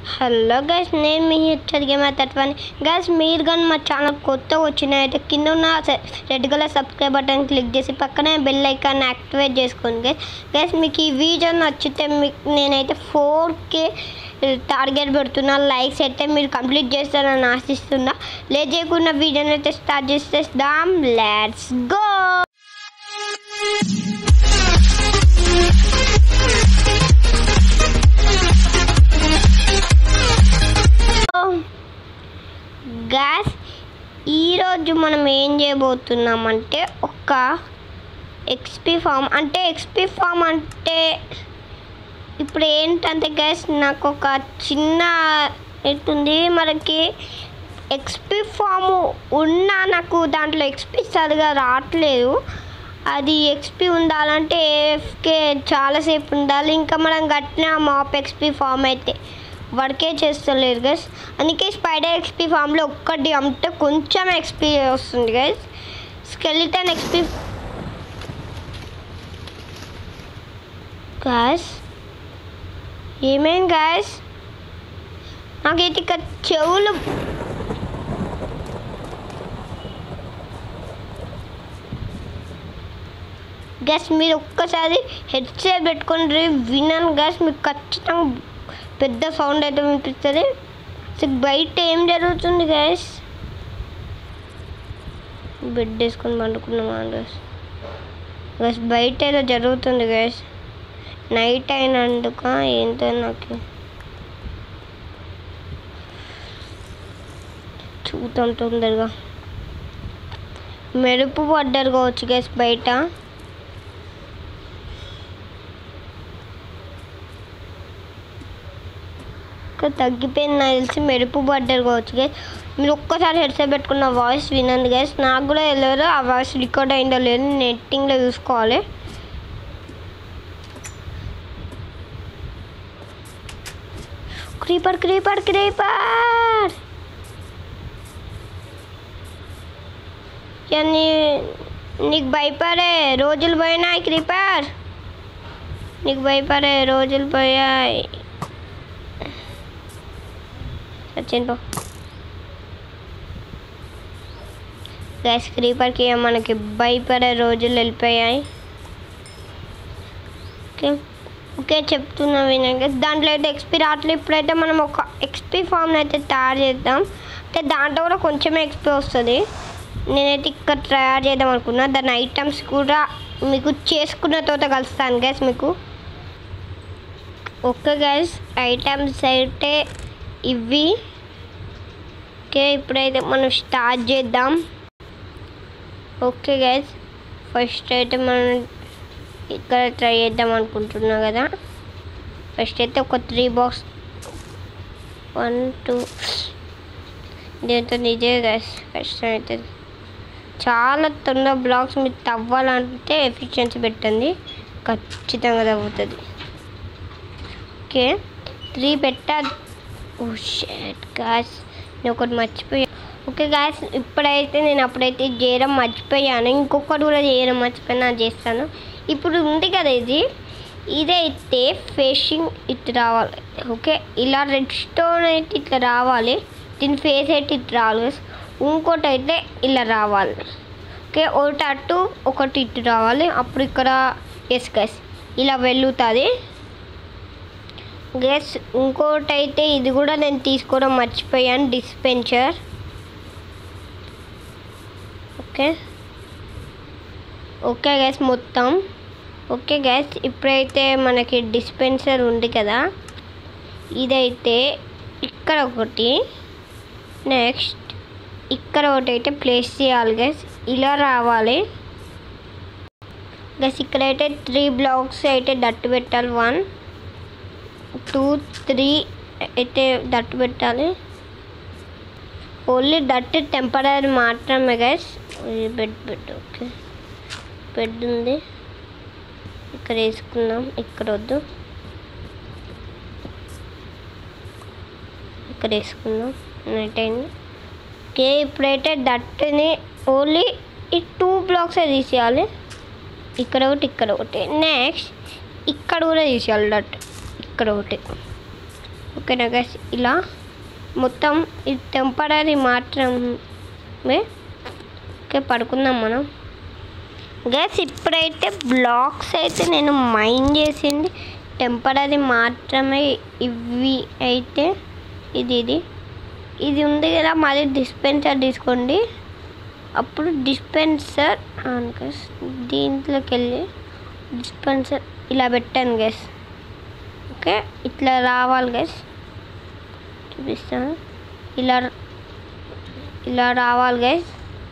Hello guys నేను మీ చదిగే తత్వాన్ని guys మీరు కానీ మా ఛానల్ కొత్తగా వచ్చినాయితే కింద ఉన్న red colour subscribe button click చేసి పక్కనే బెల్ ఐకాన్ యాక్టివేట్ చేసుకోండి గైస్ గైస్ మీకు ఈ వీడియో నచ్చితే మీకు నేనైతే ఫోర్ కే టార్గెట్ పెడుతున్నా లైక్స్ అయితే మీరు కంప్లీట్ చేస్తారని ఆశిస్తున్నా లేట్ చేయకుండా వీడియోని అయితే స్టార్ట్ చేసేద్దాం లెట్స్ గో గ్యాస్ ఈరోజు మనం ఏం చేయబోతున్నామంటే ఒక ఎక్స్పీ ఫామ్ అంటే ఎక్స్పీ ఫామ్ అంటే ఇప్పుడు ఏంటంటే గ్యాస్ నాకు ఒక చిన్న ఎట్టుంది మనకి ఎక్స్పీ ఫామ్ ఉన్నా నాకు దాంట్లో ఎక్స్పీ సరిగా రావట్లేదు అది ఎక్స్పీ ఉండాలంటే ఏఎఫ్కే చాలాసేపు ఉండాలి ఇంకా మనం కట్టిన మాప్ ఎక్స్పీ ఫామ్ అయితే వర్కే చేస్తలేదు గైస్ అందుకే స్పైడర్ ఎక్స్పీ ఫామ్లో ఒక్కటి అమ్మితే కొంచెం ఎక్స్పీ వస్తుంది గైస్ స్కెలిటన్ ఎక్స్పీ గాయస్ ఏమేం గాయస్ నాకైతే ఇక చెవులు గ్యాస్ మీరు ఒక్కసారి హెడ్సెట్ పెట్టుకొని విన్నాను గ్యాస్ మీకు ఖచ్చితంగా పెద్ద సౌండ్ అయితే వినిపిస్తుంది అసలు బయట ఏం జరుగుతుంది గ్యాస్ బెడ్ వేసుకొని పండుకున్నామా గ్యాస్ గ్యాస్ బయట ఏదో జరుగుతుంది గ్యాస్ నైట్ అయినందుక ఏంటో నాకు చూద్దాం తొందరగా మెరుపు పడ్డారు కావచ్చు గ్యాస్ బయట ఇంకా తగ్గిపోయింది నాకు తెలిసి మెరుపు పడ్డారు కావచ్చు గైస్ మీరు ఒక్కసారి హెడ్సెట్ పెట్టుకున్న వాయిస్ వినండి గైస్ నాకు కూడా తెలియదు ఆ వాయిస్ రికార్డ్ అయిందో లేదు నెట్టింగ్లో చూసుకోవాలి క్రీపర్ క్రీపర్ క్రీపర్ నీ నీకు భయపడే రోజులు పోయినాయి క్రీపర్ నీకు భయపడే రోజులు పోయాయి వచ్చింది గ్యాస్ క్రీపర్కి మనకి భయపడే రోజులు వెళ్ళిపోయాయి ఓకే ఓకే చెప్తున్నా వినండి దాంట్లో అయితే ఎక్స్పీ రావట్లేదు ఇప్పుడైతే మనం ఒక ఎక్స్పీ ఫామ్ని అయితే తయారు చేద్దాం అంటే దాంట్లో కూడా కొంచెమే ఎక్స్పీ వస్తుంది నేనైతే ఇక్కడ తయారు చేద్దాం అనుకున్నా దాని ఐటమ్స్ కూడా మీకు చేసుకున్న తర్వాత కలుస్తాను గ్యాస్ మీకు ఓకే గ్యాస్ ఐటమ్స్ అయితే ఇవి ఓకే ఇప్పుడైతే మనం స్టార్ట్ చేద్దాం ఓకే గైస్ ఫస్ట్ అయితే మనం ఇక్కడ ట్రై చేద్దాం అనుకుంటున్నా కదా ఫస్ట్ అయితే ఒక త్రీ బాక్స్ వన్ టూ దీంతో ఇదే గైస్ ఫస్ట్ అయితే చాలా తొందర బ్లాక్స్ మీరు తవ్వాలంటే ఎఫిషియన్సీ పెట్టండి ఖచ్చితంగా తగ్గుతుంది ఓకే త్రీ పెట్టా ఓ షెట్ గాయస్ నేను ఒకటి మర్చిపోయా ఓకే గాయస్ ఇప్పుడైతే నేను అప్పుడైతే చేయడం మర్చిపోయాను ఇంకొకటి కూడా చేయడం మర్చిపోయినా చేస్తాను ఇప్పుడు ఉంది కదా ఇది ఇదైతే ఫేషింగ్ ఇట్లా రావాలి ఓకే ఇలా రెడ్ స్టోన్ అయితే ఇట్లా రావాలి దీని ఫేస్ అయితే ఇట్లా రావాలి ఇంకోటి అయితే ఇలా రావాలి ఓకే ఒకటి అటు ఒకటి ఇటు రావాలి అప్పుడు ఇక్కడ ఎస్ గైస్ ఇలా వెళ్తుంది గెస్ ఇంకోటి అయితే ఇది కూడా నేను తీసుకోవడం మర్చిపోయాను డిస్పెన్సర్ ఓకే ఓకే గ్యాస్ మొత్తం ఓకే గ్యాస్ ఇప్పుడైతే మనకి డిస్పెన్సర్ ఉంది కదా ఇదైతే ఇక్కడ ఒకటి నెక్స్ట్ ఇక్కడ ఒకటి అయితే ప్లేస్ చేయాలి గ్యాస్ ఇలా రావాలి గ్యాస్ ఇక్కడైతే త్రీ బ్లాక్స్ అయితే దట్టు పెట్టాలి వన్ టూ త్రీ అయితే దట్టు పెట్టాలి ఓన్లీ దట్టు టెంపరీ మాత్రమే guys bed bed okay bed ఉంది ఇక్కడ వేసుకుందాం ఇక్కడ వద్దు ఇక్కడ వేసుకుందాం నైట్ అయింది ఓకే ఇప్పుడైతే దట్టుని ఓన్లీ ఈ టూ బ్లాక్స్ తీసేయాలి ఇక్కడ ఒకటి ఇక్కడ ఒకటి నెక్స్ట్ ఇక్కడ కూడా తీసేయాలి దట్ ఇక్కడ ఒకటి ఓకేనా గైస్ ఇలా మొత్తం ఇది టెంపరీ మాత్రమే ఓకే పడుకుందాం మనం గైస్ ఇప్పుడైతే బ్లాక్స్ అయితే నేను మైండ్ చేసింది టెంపరీ మాత్రమే ఇవి అయితే ఇది ఇది ఇది ఉంది కదా మళ్ళీ డిస్పెన్సర్ తీసుకోండి అప్పుడు డిస్పెన్సర్ గైస్ దీంట్లోకి వెళ్ళి డిస్పెన్సర్ ఇలా పెట్టాను గైస్ ఓకే ఇట్లా రావాలి గైస్ చూపిస్తాను ఇలా ఇలా రావాలి గైస్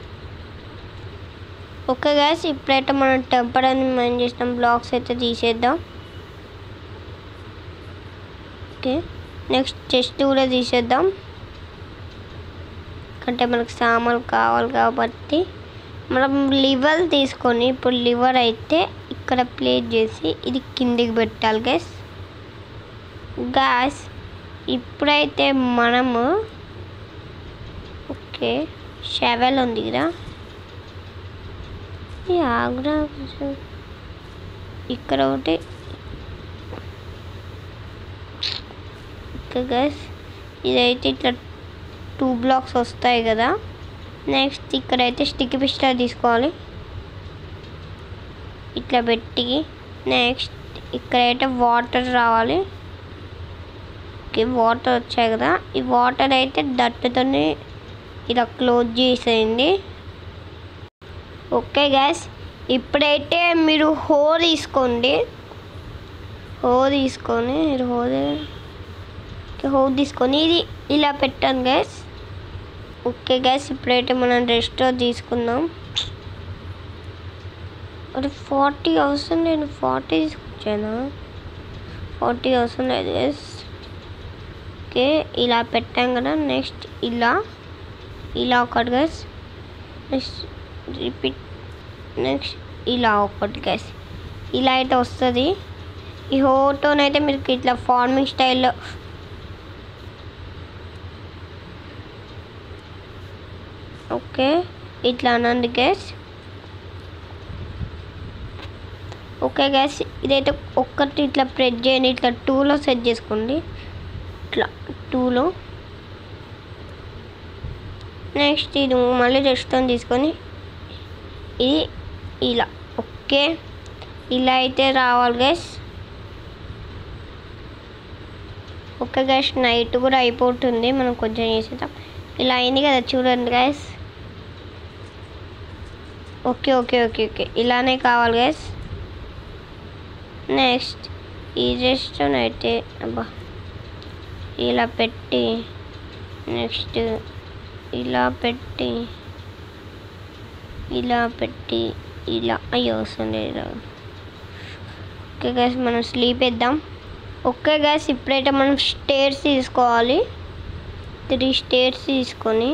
ఓకే గైస్ ఇప్పుడైతే మనం టెంపర్ అని మైండ్ చేసిన బ్లాక్స్ అయితే తీసేద్దాం ఓకే నెక్స్ట్ చెస్ట్ కూడా తీసేద్దాం అంటే మనకు సామాన్లు కావాలి కాబట్టి మనం లివర్ తీసుకొని ఇప్పుడు లివర్ అయితే ఇక్కడ ప్లేట్ చేసి ఇది కిందికి పెట్టాలి గ్యాస్ గ్యాస్ ఇప్పుడైతే మనము ఓకే షెవెల్ ఉంది కదా ఈ ఆగ్రా కొంచెం ఇక్కడ ఒకటి ఇక్కడ గ్యాస్ ఇదైతే ఇట్లా టూ బ్లాక్స్ వస్తాయి కదా నెక్స్ట్ ఇక్కడైతే స్టిక్ పిస్టర్ తీసుకోవాలి ఇట్లా పెట్టి నెక్స్ట్ ఇక్కడైతే వాటర్ రావాలి ఓకే వాటర్ వచ్చాయి కదా ఈ వాటర్ అయితే దట్టుతోనే ఇలా క్లోజ్ చేసేయండి ఓకే గ్యాస్ ఇప్పుడైతే మీరు హో తీసుకోండి హో తీసుకొని మీరు హో హో తీసుకొని ఇది ఇలా పెట్టాను గ్యాస్ ఓకే గ్యాస్ ఇప్పుడైతే మనం రెస్ట్ తీసుకుందాం అది ఫార్టీ అవసరం నేను ఫార్టీ తీసుకొచ్చాను ఫార్టీ అవసరం లేదు గ్యాస్ ఓకే ఇలా పెట్టాం కదా నెక్స్ట్ ఇలా ఇలా ఒకటి గ్యాస్ నెక్స్ట్ రిపీట్ నెక్స్ట్ ఇలా ఒకటి గ్యాస్ ఇలా అయితే వస్తుంది ఈ హోటోనైతే మీకు ఇట్లా ఫార్మింగ్ స్టైల్లో ఓకే ఇట్లా అనండి గ్యాస్ ఓకే గ్యాస్ ఇదైతే ఒక్కటి ఇట్లా ప్రెస్ చేయండి ఇట్లా టూలో సెట్ చేసుకోండి ఇట్లా టూలో నెక్స్ట్ ఇది మళ్ళీ రెస్టారెంట్ తీసుకొని ఇది ఇలా ఓకే ఇలా అయితే రావాలి గ్యాస్ ఓకే గ్యాస్ నైట్ కూడా అయిపోతుంది మనం కొంచెం చేసేద్దాం ఇలా అయింది కదా చూడండి guys okay okay okay okay ఇలానే కావాలి గ్యాస్ నెక్స్ట్ ఈ రెస్టారెంట్ అయితే అబ్బా ఇలా పెట్టి నెక్స్ట్ ఇలా పెట్టి ఇలా పెట్టి ఇలా అయ్యో వస్తుంది ఇలా ఓకే గ్యాస్ మనం స్లీప్ వేద్దాం ఓకే గ్యాస్ ఇప్పుడైతే మనం స్టేర్స్ తీసుకోవాలి త్రీ స్టేర్స్ తీసుకొని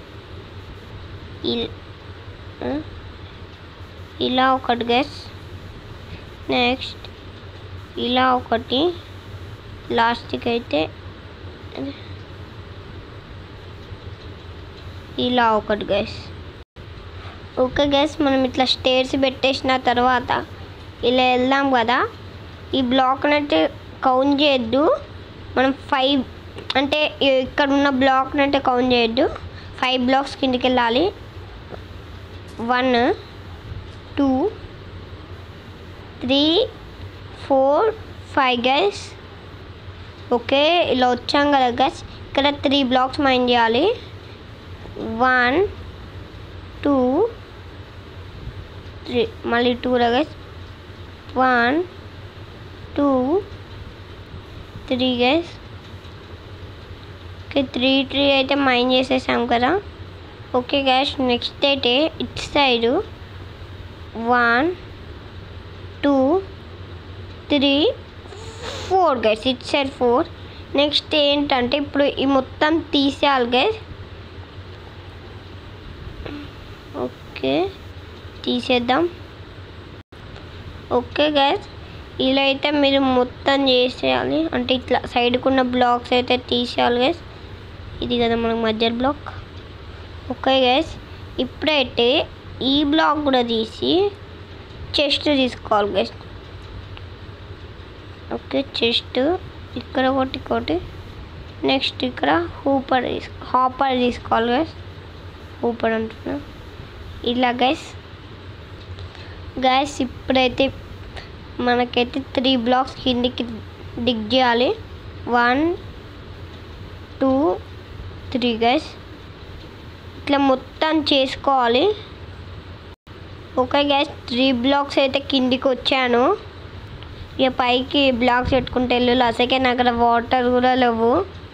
ఇల్- ఆ? ఇలా ఒకటి గ్యాస్ నెక్స్ట్ ఇలా ఒకటి లాస్ట్కి అయితే ఇలా ఒకటి గ్యాస్ ఓకే గ్యాస్ మనం ఇట్లా స్టేర్స్ పెట్టేసిన తర్వాత ఇలా వెళ్దాం కదా ఈ బ్లాక్ని అయితే కౌంట్ చేయొద్దు మనం ఫైవ్ అంటే ఇ- ఇక్కడ ఉన్న బ్లాక్ని అయితే కౌంట్ చేయొద్దు ఫైవ్ బ్లాక్స్ కిందకి వెళ్ళాలి one two three four five guys okay ఇలా వచ్చాం కదా గైస్ ఇక్కడ త్రీ బ్లాక్స్ మైండ్ చేయాలి వన్ టూ త్రీ మళ్ళీ two guys one two three guys okay three three అయితే మైండ్ చేసేసాం కదా ఓకే గ్యాస్ నెక్స్ట్ అయితే it side one two three four guys it side four next ఏంటంటే ఇప్పుడు ఈ మొత్తం తీసేయాలి గైస్ ఓకే తీసేద్దాం ఓకే గైస్ ఇలా అయితే మీరు మొత్తం చేసేయాలి అంటే ఇట్లా సైడ్కు ఉన్న బ్లాక్స్ అయితే తీసేయాలి గైస్ ఇది కదా మనకు మధ్య బ్లాక్ ఓకే గైస్ ఇప్పుడైతే ఈ బ్లాక్ కూడా తీసి చెస్ట్ తీసుకోవాలి గైస్ ఓకే చెస్ట్ ఇక్కడ ఒకటి ఒకటి నెక్స్ట్ ఇక్కడ హూపర్ తీసు హాపర్ తీసుకోవాలి గైస్ హూపర్ అంటున్నా ఇలా గైస్ గైస్ ఇప్పుడైతే మనకైతే త్రీ బ్లాక్స్ కిందికి డిగ్ చేయాలి వన్ టూ త్రీ గైస్ ఇట్లా మొత్తం చేసుకోవాలి ఓకే గైస్ త్రీ బ్లాక్స్ అయితే కిందికి వచ్చాను ఇక పైకి బ్లాక్స్ పెట్టుకుంటే వెళ్ళు అసకే అక్కడ వాటర్ కూడా లేవు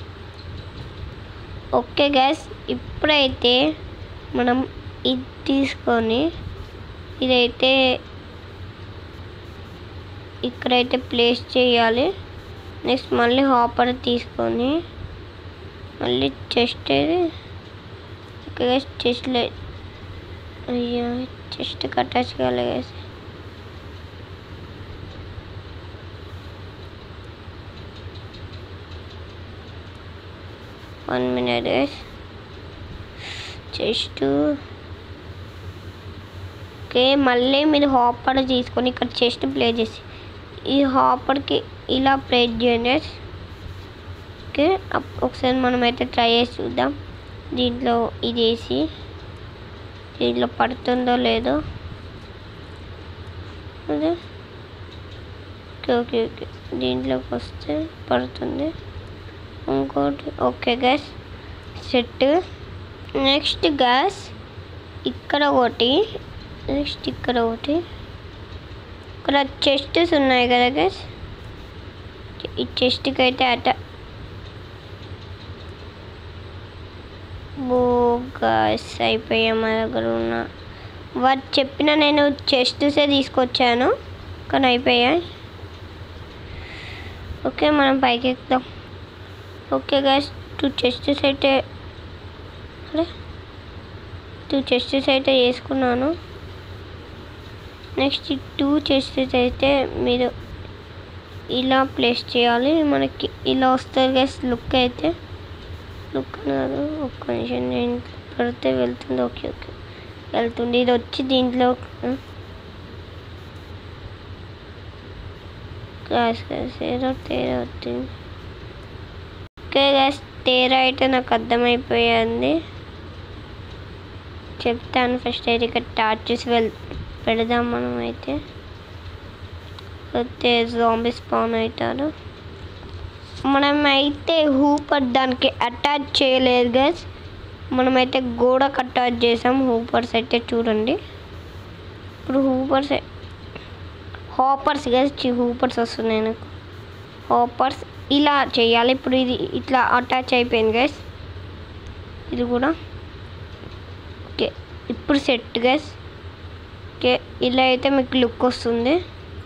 ఓకే గ్యాస్ ఇప్పుడైతే మనం ఇది తీసుకొని ఇదైతే ఇక్కడైతే ప్లేస్ చేయాలి నెక్స్ట్ మళ్ళీ హాపర్ తీసుకొని మళ్ళీ చెస్ట్ ఓకే గ్యాస్ చెస్ట్లో అయ్యా చెస్ట్కి అటాచ్ కావాలి guys one minute guys chest okay మళ్ళీ మీరు హాపర్ తీసుకొని ఇక్కడ చెస్ట్ ప్లే చేసి ఈ హాపర్కి ఇలా ప్లేస్ చేయండి guys. ఓకే అప్- ఒకసారి మనం అయితే ట్రై చేసి చూద్దాం దీంట్లో ఇది వేసి దీంట్లో పడుతుందో లేదో అదే ఓకే ఓకే ఓకే దీంట్లోకి వస్తే పడుతుంది ఇంకోటి okay guys set next guys ఇక్కడ ఒకటి నెక్స్ట్ ఇక్కడ ఒకటి ఇక్కడ చెస్టెస్ ఉన్నాయి కదా గ్యాస్ ఈ చెస్ట్కి అయితే అట ఓ గాస్ అయిపోయా మా దగ్గర ఉన్న వాడు చెప్పిన నేను చెస్ట్సే తీసుకొచ్చాను కానీ అయిపోయాయి ఓకే మనం పైకి ఎక్కుదాం ఓకే గైస్ టూ చెస్టెస్ అయితే అరే టూ చెస్టెస్ అయితే వేసుకున్నాను నెక్స్ట్ ఈ టూ చెస్టెస్ అయితే మీరు ఇలా ప్లేస్ చేయాలి మనకి ఇలా వస్తుంది గైస్ లుక్ అయితే లుక్ కాదు ఒక్క నిమిషం నేను పెడితే వెళ్తుంది ఓకే ఓకే వెళ్తుంది ఇది వచ్చి దీంట్లో గ్యాస్ గ్యాస్ ఏదో తేడా వచ్చింది ఓకే గ్యాస్ తేరా అయితే నాకు అర్థమైపోయింది చెప్తాను ఫస్ట్ అయితే ఇక్కడ టార్చెస్ వెల్ పెడదాం మనం అయితే అయితే జాంబీ స్పాన్ అవుతారు మనం అయితే హూపర్ దానికి అటాచ్ చేయలేదు గైస్ మనమైతే గోడకు అటాచ్ చేసాం హూపర్స్ అయితే చూడండి ఇప్పుడు హూపర్స్ హాపర్స్ గైస్ హూపర్స్ వస్తున్నాయి నాకు హాపర్స్ ఇలా చేయాలి ఇప్పుడు ఇది ఇట్లా అటాచ్ అయిపోయింది గైస్ ఇది కూడా ఓకే ఇప్పుడు సెట్ గైస్ ఓకే ఇలా అయితే మీకు లుక్ వస్తుంది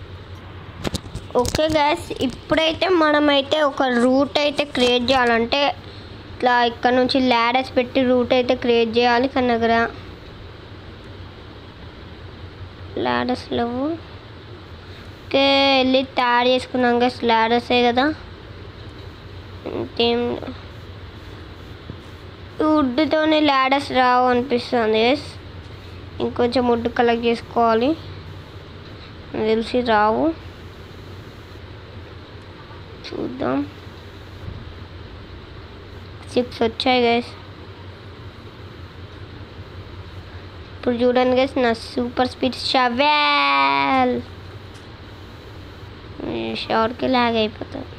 ఓకే గ్యాస్ ఇప్పుడైతే మనమైతే ఒక రూట్ అయితే క్రియేట్ చేయాలంటే ఇట్లా ఇక్కడ నుంచి ల్యాడర్స్ పెట్టి రూట్ అయితే క్రియేట్ చేయాలి కానీ దగ్గర ల్యాడర్స్ లేవు ఓకే వెళ్ళి తయారు చేసుకున్నాం గ్యాస్ ల్యాడర్సే కదా ఇంకేం వుడ్తోనే ల్యాడర్స్ రావు అనిపిస్తుంది ఎస్ ఇంకొంచెం వుడ్ కలెక్ట్ చేసుకోవాలి నాకు తెలిసి రావు చూద్దాం సిక్స్ వచ్చాయి గైస్ ఇప్పుడు చూడండి గైస్ నా సూపర్ స్పీడ్ షవెల్ షవర్కి లాగ్ అయిపోతుంది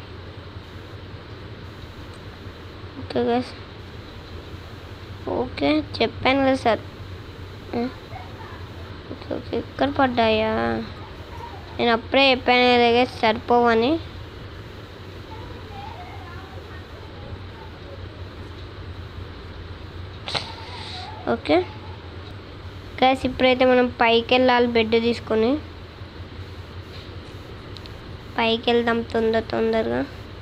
ఓకే గైస్ ఓకే చెప్పాను కదా సార్ ఓకే ఓకే ఇక్కడ పడ్డాయా నేను అప్పుడే చెప్పాను కదా గైస్ సరిపోవని ఓకే గైస్ ఇప్పుడైతే మనం పైకి వెళ్ళాలి బెడ్ తీసుకొని పైకి వెళ్దాం తొందర తొందరగా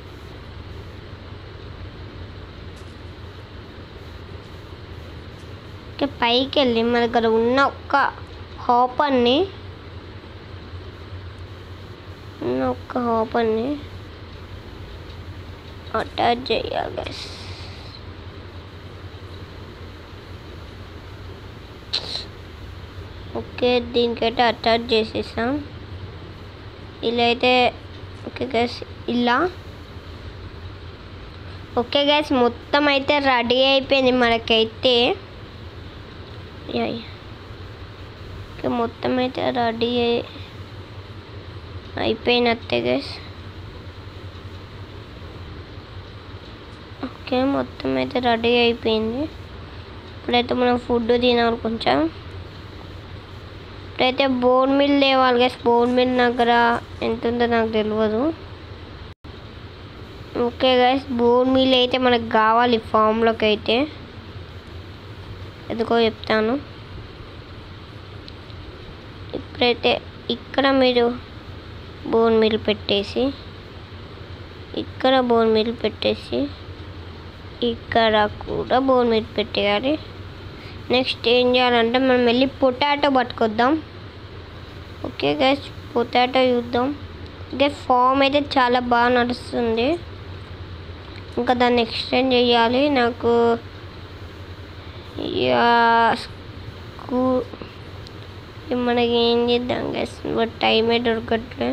ఓకే పైకి వెళ్ళి మన దగ్గర ఉన్న ఒక్క హాపర్ని ఉన్న ఒక్క హాపర్ని అటాచ్ చేయాలి గైస్ ఓకే దీనికైతే అటాచ్ చేసేసాం ఇలా అయితే ఓకే గైస్ ఇలా ఓకే గైస్ మొత్తం అయితే రెడీ అయిపోయింది మనకైతే యా, యా. ఓకే మొత్తం అయితే రెడీ అయి అయిపోయినట్టే గైస్ ఓకే మొత్తం అయితే రెడీ అయిపోయింది ఇప్పుడైతే మనం ఫుడ్ తినాలి కొంచెం ఇప్పుడైతే బోన్ మిల్ తేవాలి గైస్ బోన్ మిల్ దగ్గర ఎంత ఉందో నాకు తెలియదు ఓకే గైస్ బోన్ మిల్ అయితే మనకు కావాలి ఫామ్లోకి అయితే ఎందుకో చెప్తాను ఇప్పుడైతే ఇక్కడ మీరు బోన్ మిల్ పెట్టేసి ఇక్కడ బోన్ మిల్ పెట్టేసి ఇక్కడ కూడా బోన్ మిల్ పెట్టేయాలి నెక్స్ట్ ఏం చేయాలంటే మనం వెళ్ళి పొటాటో పట్టుకొద్దాం ఓకే గైస్ పొటాటో చూద్దాం ఓకే ఫామ్ అయితే చాలా బాగా నడుస్తుంది ఇంకా దాన్ని ఎక్స్టెండ్ చేయాలి నాకు యా, స్కూ మనకి ఏం చేద్దాం గైస్ బట్ టైమే దొరకట్లే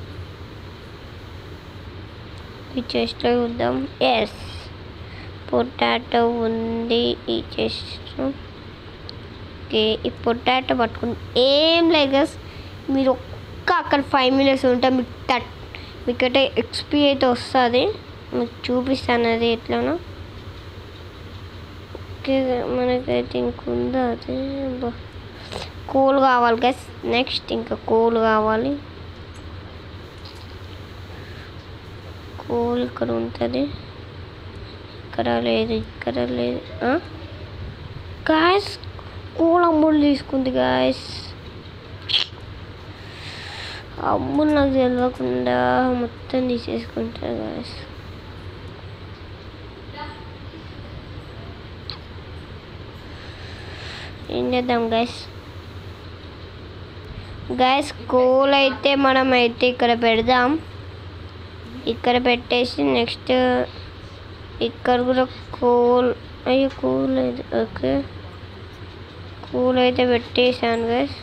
ఈ చెస్ట్ చూద్దాం ఎస్ పొటాటో ఉంది ఈ చెస్ట్ ఓకే ఈ పొటాటో పట్టుకుని ఏం లేదు guys. మీరు ఒక్క అక్కడ ఫైవ్ మినిట్స్ ఉంటే మీకు థర్ట్ మీకైతే ఎక్స్పీ అయితే వస్తుంది మీకు చూపిస్తాను అది ఎట్లానో ఓకే మనకైతే ఇంకుందా అది కూల్ కావాలి గైస్ నెక్స్ట్ ఇంకా కూల్ కావాలి కూల్ ఇక్కడ ఉంటుంది ఇక్కడ లేదు ఇక్కడ లేదు గాయస్ కూల్ అమ్ముడు తీసుకుంది గాయస్ అమ్ముడు నాకు తెలియకుండా మొత్తం తీసేసుకుంటారు గాయస్ ఏం చేద్దాం గాయస్ గాయస్ కూల్ అయితే మనం అయితే ఇక్కడ పెడదాం ఇక్కడ పెట్టేసి నెక్స్ట్ ఇక్కడ కూడా కూల్ అయ్యో కూల్ లేదు ఓకే కూల్ అయితే పెట్టేసాను గైస్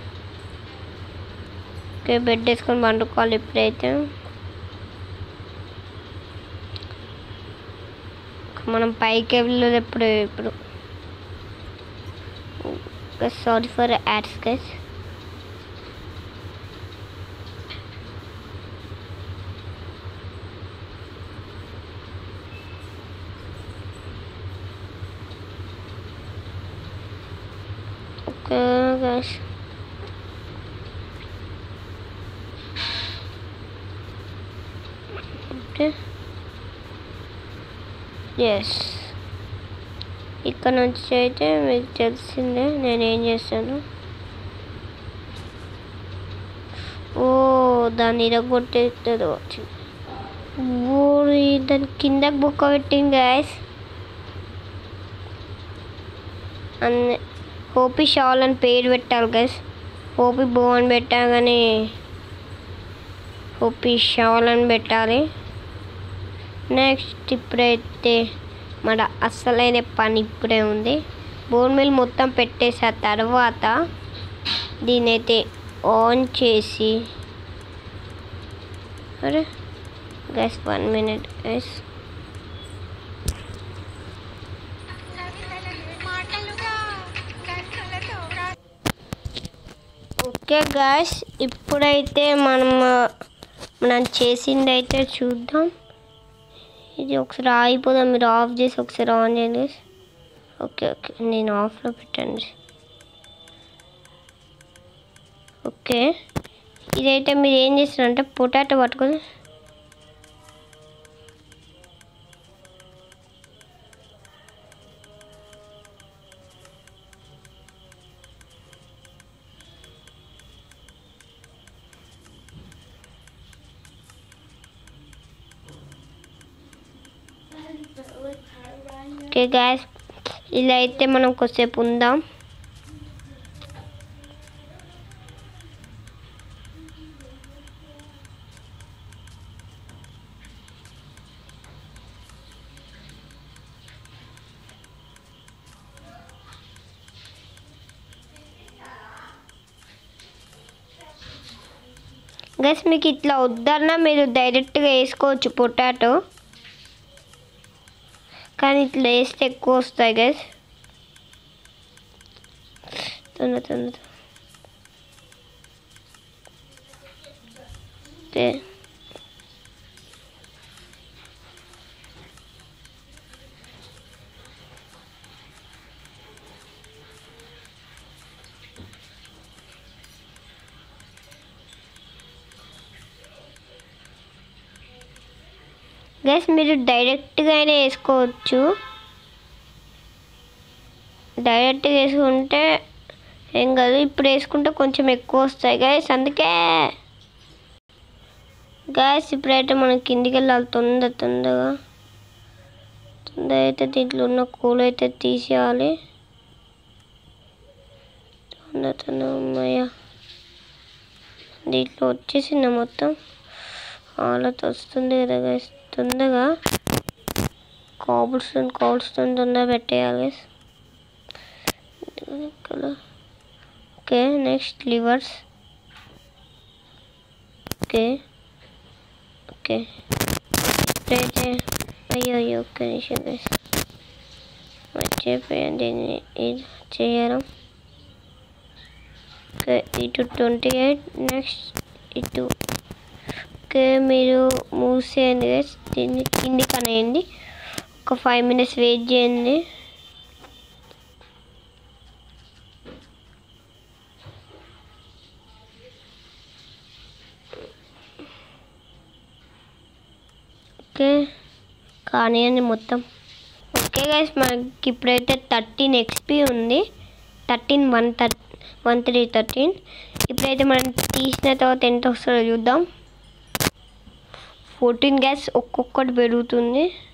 ఓకే బెడ్ వేసుకొని పండుకోవాలి ఇప్పుడైతే మనం పైకి వెళ్ళలేదు ఎప్పుడు ఇప్పుడు sorry for ads guys okay guys okay yes ఇక్కడ నుంచి అయితే మీకు తెలిసిందే నేను ఏం చేస్తాను ఓ దాన్ని ఇరగొట్టేస్తుంది వచ్చింది ఓరి దాని కిందకి బుక్క పెట్టింది గాయస్ అన్ని హోపీ షాల్ అని పేరు పెట్టాలి గైస్ హోపీ బో అని పెట్టా కానీ హోపీ షాల్ అని పెట్టాలి నెక్స్ట్ ఇప్పుడైతే మన అసలైన పని ఇప్పుడే ఉంది బోన్ మిల్ మొత్తం పెట్టేసిన తర్వాత దీని అయితే ఆన్ చేసి అరే guys one minute guys okay guys ఇప్పుడైతే మనం మనం చేసింది అయితే చూద్దాం ఇది ఒకసారి ఆగిపోదాం మీరు ఆఫ్ చేసి ఒకసారి ఆన్ చేయండి guys. ఓకే ఓకే నేను ఆఫ్లో పెట్టండి ఓకే ఇదైతే మీరు ఏం చేస్తారంటే పొటాటో పట్టుకొని ఓకే గ్యాస్ ఇలా అయితే మనం కొద్దిసేపు ఉందాం గస్ మీకు ఇట్లా వద్దన్నా మీరు డైరెక్ట్గా వేసుకోవచ్చు పొటాటో కానీ ఇట్లా వేస్తే ఎక్కువ వస్తాయి గైస్ తొందర తొందర ఓకే గైస్ మీరు డైరెక్ట్గా అయినా వేసుకోవచ్చు డైరెక్ట్గా వేసుకుంటే ఏం కాదు ఇప్పుడు వేసుకుంటే కొంచెం ఎక్కువ వస్తాయి గైస్ అందుకే గ్యాస్ ఇప్పుడైతే మనం కిందికి వెళ్ళాలి తొందర తొందరగా తొందర అయితే దీంట్లో ఉన్న కూల్ అయితే తీసేయాలి తొందర తొందర అమ్మయ్య దీంట్లో వచ్చేసింది మొత్తం ఆలతో వస్తుంది కదా గైస్ తొందరగా కాబుల్ స్టోన్ కాబుల్ స్టోన్ తొందరగా పెట్టేయాలి okay next levers okay okay ఇప్పుడైతే అయ్యో అయ్యో ఒక్క నిమిషం గైస్ మర్చిపోయాను దీన్ని ఇది చేయడం ఓకే ఇటు ట్వంటీ ఎయిట్ నెక్స్ట్ ఇటు ఓకే మీరు మూవ్ చేయండి గైస్ దీన్ని కింది కనేయండి ఒక ఫైవ్ మినిట్స్ వెయిట్ చేయండి ఓకే కానివ్వండి మొత్తం ఓకే గైస్ మనకి ఇప్పుడైతే థర్టీన్ ఎక్స్పీ ఉంది థర్టీన్ వన్ థర్ వన్ త్రీ థర్టీన్ ఇప్పుడైతే మనం తీసిన తర్వాత ఎంత వస్తుందో చూద్దాం ఫోర్టీన్ గ్యాస్ ఒక్కొక్కటి పెరుగుతుంది